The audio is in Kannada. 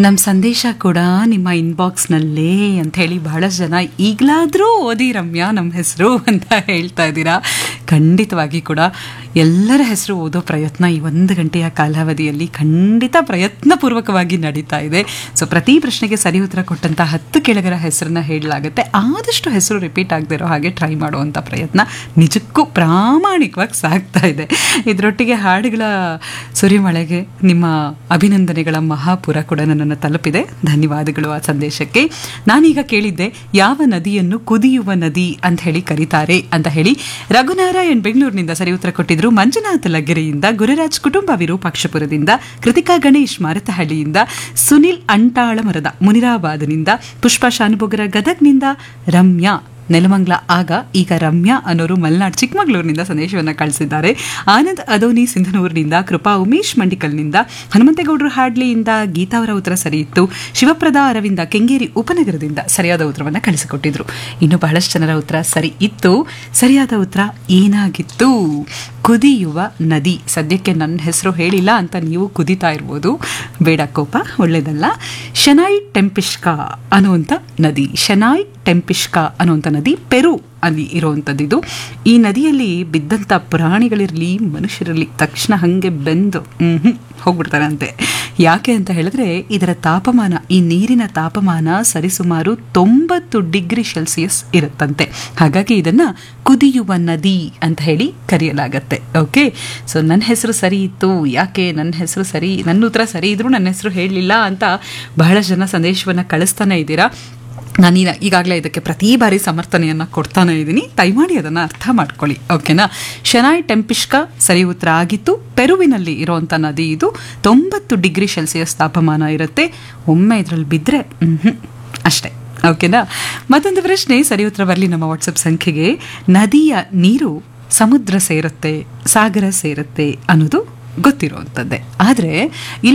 ನಮ್ಮ ಸಂದೇಶ ಕೂಡ ನಿಮ್ಮ ಇನ್ಬಾಕ್ಸ್ನಲ್ಲೇ ಅಂತ ಹೇಳಿ ಬಹಳಷ್ಟು ಜನ ಈಗಲಾದರೂ ಓದಿ ರಮ್ಯಾ ನಮ್ಮ ಹೆಸರು ಅಂತ ಹೇಳ್ತಾ ಇದ್ದೀರಾ ಖಂಡಿತವಾಗಿ ಕೂಡ ಎಲ್ಲರ ಹೆಸರು ಓದೋ ಪ್ರಯತ್ನ ಈ ಒಂದು ಗಂಟೆಯ ಕಾಲಾವಧಿಯಲ್ಲಿ ಖಂಡಿತ ಪ್ರಯತ್ನಪೂರ್ವಕವಾಗಿ ನಡೀತಾ ಇದೆ ಸೊ ಪ್ರತಿ ಪ್ರಶ್ನೆಗೆ ಸರಿ ಉತ್ತರ ಕೊಟ್ಟಂಥ ಹತ್ತು ಕೆಳಗರ ಹೆಸರನ್ನ ಹೇಳಲಾಗುತ್ತೆ ಆದಷ್ಟು ಹೆಸರು ರಿಪೀಟ್ ಆಗದೆ ಇರೋ ಹಾಗೆ ಟ್ರೈ ಮಾಡುವಂಥ ಪ್ರಯತ್ನ ನಿಜಕ್ಕೂ ಪ್ರಾಮಾಣಿಕವಾಗಿ ಸಾಗ್ತಾ ಇದೆ ಇದರೊಟ್ಟಿಗೆ ಹಾಡುಗಳ ಸುರಿಮಳೆಗೆ ನಿಮ್ಮ ಅಭಿನಂದನೆಗಳ ಮಹಾಪುರ ಕೂಡ ನನ್ನನ್ನು ತಲುಪಿದೆ ಧನ್ಯವಾದಗಳು ಆ ಸಂದೇಶಕ್ಕೆ ನಾನೀಗ ಕೇಳಿದ್ದೆ ಯಾವ ನದಿಯನ್ನು ಕುದಿಯುವ ನದಿ ಅಂತ ಹೇಳಿ ಕರೀತಾರೆ ಅಂತ ಹೇಳಿ ರಘುನಾರಾಯಣ್ ಬೆಂಗಳೂರಿನಿಂದ ಸರಿ ಉತ್ತರ ಕೊಟ್ಟಿದ್ರು ಮಂಜುನಾಥ ಲಗ್ಗೆರೆಯಿಂದ ಗುರುರಾಜ್ ಕುಟುಂಬ ವಿರೂಪಾಕ್ಷಪುರದಿಂದ ಕೃತಿಕಾ ಗಣೇಶ್ ಮಾರತಹಳ್ಳಿಯಿಂದ ಸುನಿಲ್ ಅಂಟಾಳಮರದ ಮುನಿರಾಬಾದ್ನಿಂದ ಪುಷ್ಪ ಶಾನುಭೋಗರ ಗದಗ್ನಿಂದ ರಮ್ಯಾ ನೆಲಮಂಗ್ಲ ಆಗ ಈಗ ರಮ್ಯಾ ಅನ್ನೋರು ಮಲೆನಾಡು ಚಿಕ್ಕಮಗಳೂರಿನಿಂದ ಸಂದೇಶವನ್ನು ಕಳಿಸಿದ್ದಾರೆ ಆನಂದ್ ಅದೋನಿ ಸಿಂಧನೂರಿನಿಂದ ಕೃಪಾ ಉಮೇಶ್ ಮಂಡಿಕಲ್ನಿಂದ ಹನುಮಂತೇಗೌಡರು ಹಾಡ್ಲಿಯಿಂದ ಗೀತಾ ಅವರ ಉತ್ತರ ಸರಿ ಇತ್ತು ಶಿವಪ್ರದ ಅರವಿಂದ ಕೆಂಗೇರಿ ಉಪನಗರದಿಂದ ಸರಿಯಾದ ಉತ್ತರವನ್ನು ಕಳಿಸಿಕೊಟ್ಟಿದ್ರು ಇನ್ನು ಬಹಳಷ್ಟು ಜನರ ಉತ್ತರ ಸರಿ ಇತ್ತು ಸರಿಯಾದ ಉತ್ತರ ಏನಾಗಿತ್ತು ಕುದಿಯುವ ನದಿ ಸದ್ಯಕ್ಕೆ ನನ್ನ ಹೆಸರು ಹೇಳಿಲ್ಲ ಅಂತ ನೀವು ಕುದಿತಾ ಇರ್ಬೋದು ಬೇಡ ಕೋಪ ಒಳ್ಳೇದಲ್ಲ ಶನಾಯ್ ಟೆಂಪಿಷ್ಕಾ ಅನ್ನುವಂಥ ನದಿ ಶನಾಯ್ ಟೆಂಪಿಷ್ಕಾ ಅನ್ನುವಂಥ ನದಿ ಪೆರು ಅಲ್ಲಿ ಇರುವಂಥದ್ದು ಈ ನದಿಯಲ್ಲಿ ಬಿದ್ದಂಥ ಪ್ರಾಣಿಗಳಿರಲಿ ಮನುಷ್ಯರಿರಲಿ ತಕ್ಷಣ ಹಾಗೆ ಬೆಂದು ಹ್ಮ್ ಹೋಗ್ಬಿಡ್ತಾರಂತೆ ಯಾಕೆ ಅಂತ ಹೇಳಿದ್ರೆ ಇದರ ತಾಪಮಾನ ಈ ನೀರಿನ ತಾಪಮಾನ ಸರಿಸುಮಾರು ತೊಂಬತ್ತು ಡಿಗ್ರಿ ಸೆಲ್ಸಿಯಸ್ ಇರುತ್ತಂತೆ ಹಾಗಾಗಿ ಇದನ್ನ ಕುದಿಯುವ ನದಿ ಅಂತ ಹೇಳಿ ಕರೆಯಲಾಗತ್ತೆ ಓಕೆ ಸೊ ನನ್ನ ಹೆಸರು ಸರಿ ಇತ್ತು ಯಾಕೆ ನನ್ನ ಹೆಸರು ಸರಿ ನನ್ನ ಉತ್ತರ ಸರಿ ಇದ್ರೂ ನನ್ನ ಹೆಸರು ಹೇಳಲಿಲ್ಲ ಅಂತ ಬಹಳಷ್ಟು ಜನ ಸಂದೇಶವನ್ನು ಕಳಿಸ್ತಾನೆ ಇದ್ದೀರಾ ನಾನು ಈಗಾಗಲೇ ಇದಕ್ಕೆ ಪ್ರತಿ ಬಾರಿ ಸಮರ್ಥನೆಯನ್ನು ಕೊಡ್ತಾನೆ ಇದ್ದೀನಿ ದಯಮಾಡಿ ಅದನ್ನು ಅರ್ಥ ಮಾಡ್ಕೊಳ್ಳಿ ಓಕೆನಾ ಶನಾಯ್ ಟೆಂಪಿಷ್ಕಾ ಸರಿ ಉತ್ತರ ಆಗಿತ್ತು ಪೆರುವಿನಲ್ಲಿ ಇರುವಂಥ ನದಿ ಇದು ತೊಂಬತ್ತು ಡಿಗ್ರಿ ಸೆಲ್ಸಿಯಸ್ ತಾಪಮಾನ ಇರುತ್ತೆ ಒಮ್ಮೆ ಇದರಲ್ಲಿ ಬಿದ್ದರೆ ಅಷ್ಟೇ ಓಕೆನಾ ಮತ್ತೊಂದು ಪ್ರಶ್ನೆ ಸರಿ ಉತ್ತರ ಬರಲಿ ನಮ್ಮ ವಾಟ್ಸಪ್ ಸಂಖ್ಯೆಗೆ ನದಿಯ ನೀರು ಸಮುದ್ರ ಸೇರುತ್ತೆ ಸಾಗರ ಸೇರುತ್ತೆ ಅನ್ನೋದು ಗೊತ್ತಿರುವಂಥದ್ದೇ ಆದರೆ